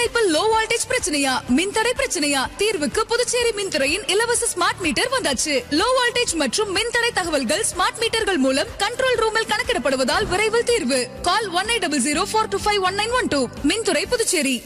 இணைப்பில் low voltage பிரச்சனையா மின்தடை பிரச்சனையா தீர்வுக்கு புதுச்சேரி மின்துறையின் இலவச ஸ்மார்ட் மீட்டர் வந்தாச்சு லோ வோல்டேஜ் மற்றும் மின்தடை தகவல்கள் ஸ்மார்ட் மீட்டர்கள் மூலம் கண்ட்ரோல் ரூமில் கணக்கிடப்படுவதால் விரைவில் தீர்வு call one eight double zero four two five one nine one two மின்துறை புதுச்சேரி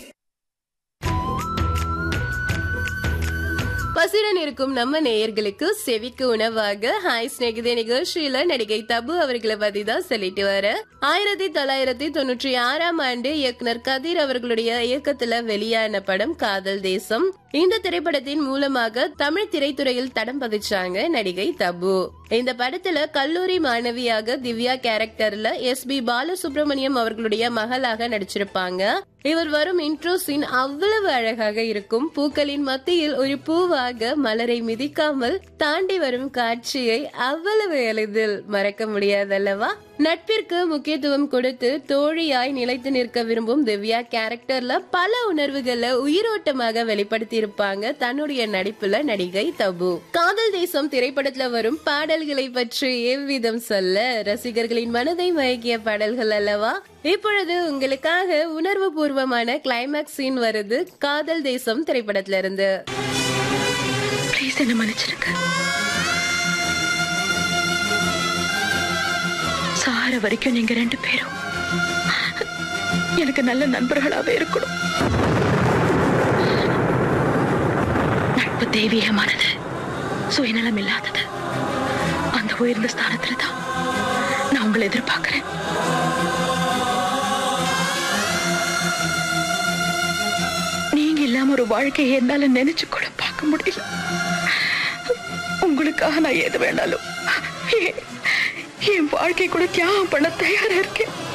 பசியுடன் இருக்கும் நம்ம நேயர்களுக்கு செவிக்கு உணவாக ஹாய் ஸ்நேகிதே நிகழ்ச்சியில நடிகை தபு அவர்களை பத்தி தான் சொல்லிட்டு வர ஆயிரத்தி தொள்ளாயிரத்தி தொண்ணூற்றி ஆறாம் ஆண்டு இயக்குனர் கதிர் அவர்களுடைய இயக்கத்துல வெளியான படம் காதல் தேசம் இந்த திரைப்படத்தின் மூலமாக தமிழ் திரைத்துறையில் தடம் பதிச்சாங்க நடிகை தபு இந்த படத்துல கல்லூரி மாணவியாக திவ்யா கேரக்டர்ல எஸ் பி பாலசுப்ரமணியம் அவர்களுடைய மகளாக நடிச்சிருப்பாங்க இவர் வரும் இன்ட்ரோ சீன் அவ்வளவு அழகாக இருக்கும் பூக்களின் மத்தியில் ஒரு பூவாக மலரை மிதிக்காமல் தாண்டி வரும் காட்சியை அவ்வளவு எளிதில் மறக்க முடியாதல்லவா நட்பிற்கு முக்கியத்துவம் கொடுத்து தோழியாய் நிலைத்து நிற்க விரும்பும் திவ்யா கேரக்டர்ல பல உணர்வுகளை உயிரோட்டமாக வெளிப்படுத்தி இருப்பாங்க தன்னுடைய நடிப்புல நடிகை தபு காதல் தேசம் திரைப்படத்துல வரும் பாடல்களை பற்றி எவ்விதம் சொல்ல ரசிகர்களின் மனதை மயக்கிய பாடல்கள் அல்லவா இப்பொழுது உங்களுக்காக உணர்வு பூர்வமான கிளைமேக்ஸ் சீன் வருது காதல் தேசம் திரைப்படத்துல இருந்து ப்ளீஸ் என்ன மன்னிச்சிருங்க சார வரைக்கும் நீங்க ரெண்டு பேரும் எனக்கு நல்ல நண்பர்களாவே இருக்கணும் நட்பு தெய்வீகமானது சுயநலம் இல்லாதது அந்த உயர்ந்த ஸ்தானத்துல தான் நான் உங்களை எதிர்பார்க்கிறேன் நீங்க இல்லாம ஒரு வாழ்க்கையை என்னால நினைச்சு கூட பார்க்க முடியல உங்களுக்காக நான் எது வேணாலும் என்- என் வாழ்க்கை கூட தியாகம் பண்ண தயாரா இருக்கேன்